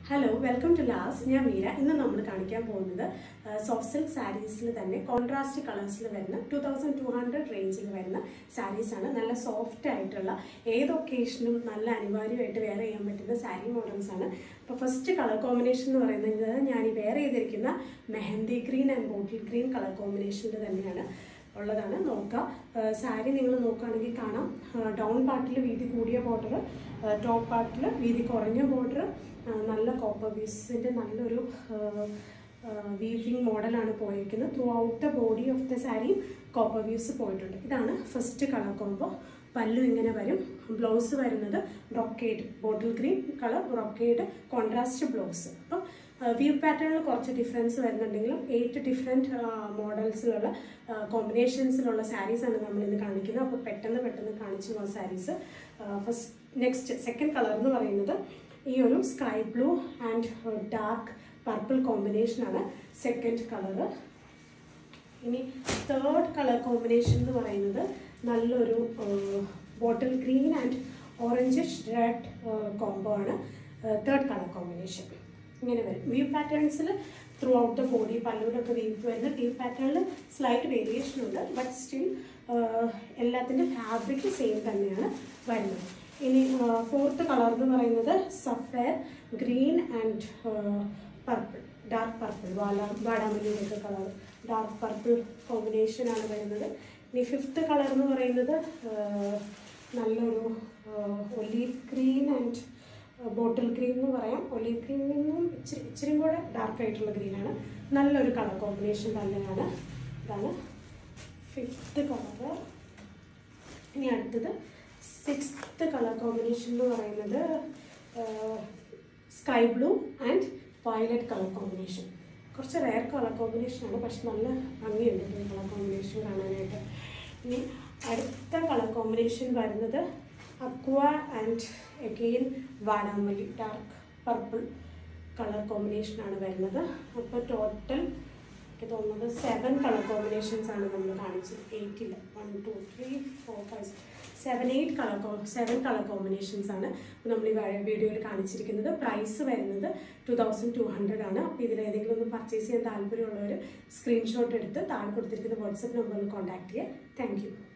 hello welcome to Las ഞാൻ മീര ഇന്ന് നമ്മൾ കാണിക്കാൻ പോകുന്നത് സോഫ്റ്റ് സിൽക്ക് സാരീസിൽ തന്നെ കോൺട്രാസ്റ്റ് കളേഴ്സിൽ വരുന്ന ടു തൗസൻഡ് ടു ഹൺഡ്രഡ് റേഞ്ചിൽ വരുന്ന സാരീസാണ് നല്ല സോഫ്റ്റ് ആയിട്ടുള്ള ഏത് ഒക്കേഷനും നല്ല അനിവാര്യമായിട്ട് വെയർ ചെയ്യാൻ പറ്റുന്ന സാരി മോഡൽസ് ആണ് അപ്പോൾ ഫസ്റ്റ് കളർ കോമ്പിനേഷൻ എന്ന് പറയുന്നത് ഞാൻ ഈ വെയർ ചെയ്തിരിക്കുന്ന mehendi green and bottle green colour കോമ്പിനേഷനിൽ തന്നെയാണ് ഉള്ളതാണ് നോക്കുക സാരി നിങ്ങൾ നോക്കുകയാണെങ്കിൽ കാണാം ഡൗൺ പാർട്ടിൽ വീതി കൂടിയ ബോർഡർ ടോപ്പ് പാർട്ടിൽ വീതി കുറഞ്ഞ ബോർഡർ നല്ല കോപ്പർ പീസിൻ്റെ നല്ലൊരു വീവിങ് മോഡലാണ് പോയിരിക്കുന്നത് throughout the body of the sari copper weaves പോയിട്ടുണ്ട് ഇതാണ് ഫസ്റ്റ് കളർ കോമ്പോ പല്ലു ഇങ്ങനെ വരും ബ്ലൗസ് വരുന്നത് brocade bottle green colour brocade contrast blouse അപ്പം വ്യൂ പാറ്റേണിൽ കുറച്ച് ഡിഫറൻസ് വരുന്നുണ്ടെങ്കിലും എയ്റ്റ് ഡിഫറെൻറ്റ് മോഡൽസിലുള്ള കോമ്പിനേഷൻസിലുള്ള സാരീസാണ് നമ്മൾ ഇന്ന് കാണിക്കുന്നത് അപ്പോൾ പെട്ടെന്ന് പെട്ടെന്ന് കാണിച്ചു പോകുന്ന saris first next second colour എന്ന് പറയുന്നത് ഈ ഒരു sky blue and dark purple കോമ്പിനേഷനാണ് സെക്കൻഡ് കളറ് ഇനി തേർഡ് കളർ കോമ്പിനേഷൻ എന്ന് പറയുന്നത് നല്ലൊരു bottle green and orangish red combo ആണ് തേർഡ് കളർ കോമ്പിനേഷൻ ഇങ്ങനെ വരും വ്യൂ പാറ്റേൺസിൽ ത്രൂ ഔട്ട് ദ ബോഡി പല്ലുവിലൊക്കെ വ്യൂ വരുന്ന വ്യൂ പാറ്റേണിൽ സ്ലൈറ്റ് വേരിയേഷൻ ഉണ്ട് ബട്ട് സ്റ്റിൽ എല്ലാത്തിൻ്റെ ഫാബ്രിക് സെയിം തന്നെയാണ് വരുന്നത് ഇനി ഫോർത്ത് കളർ എന്ന് പറയുന്നത് sapphire green and purple dark purple വാല വാടാമല്ലിയുടെയൊക്കെ കളർ ഡാർക്ക് പർപ്പിൾ കോമ്പിനേഷനാണ് വരുന്നത് ഇനി ഫിഫ്ത്ത് കളർ എന്ന് പറയുന്നത് നല്ലൊരു olive green and bottle green എന്ന് പറയാം ഒലീവ് ഗ്രീനിൽ നിന്നും ഇച്ചിരി ഇച്ചിരി കൂടെ ഡാർക്ക് ആയിട്ടുള്ള ഗ്രീനാണ് നല്ലൊരു കളർ കോമ്പിനേഷൻ തന്നെയാണ് ഇതാണ് ഫിഫ്ത്ത് കളർ ഇനി അടുത്തത് സിക്സ്ത്ത് കളർ കോമ്പിനേഷൻ എന്ന് പറയുന്നത് sky blue and violet colour combination കുറച്ച് റെയർ കളർ കോമ്പിനേഷനാണ് പക്ഷെ നല്ല ഭംഗിയുണ്ട് ഈ കളർ കോമ്പിനേഷൻ കാണാനായിട്ട് ഇനി അടുത്ത കളർ കോമ്പിനേഷൻ വരുന്നത് അക്വ ആൻഡ് എഗെയിൻ വാടാമല്ലി ഡാർക്ക് പർപ്പിൾ കളർ കോമ്പിനേഷനാണ് വരുന്നത് അപ്പോൾ ടോട്ടൽ എനിക്ക് തോന്നുന്നത് സെവൻ കളർ കോമ്പിനേഷൻസ് ആണ് നമ്മൾ കാണിച്ചത് എയ്റ്റിൽ one two three four five seven eight colour co seven colour combinations ആണ് നമ്മൾ ഈ വീഡിയോയിൽ കാണിച്ചിരിക്കുന്നത് പ്രൈസ് വരുന്നത് ടു തൗസൻഡ് ടു ഹൺഡ്രഡ് ആണ് അപ്പോൾ ഇതിൽ ഏതെങ്കിലും ഒന്ന് പർച്ചേസ് ചെയ്യാൻ താല്പര്യമുള്ളവർ സ്ക്രീൻഷോട്ട് എടുത്ത് താഴെ കൊടുത്തിരിക്കുന്ന വാട്സപ്പ് നമ്പറിൽ കോൺടാക്ട് ചെയ്യുക താങ്ക് യു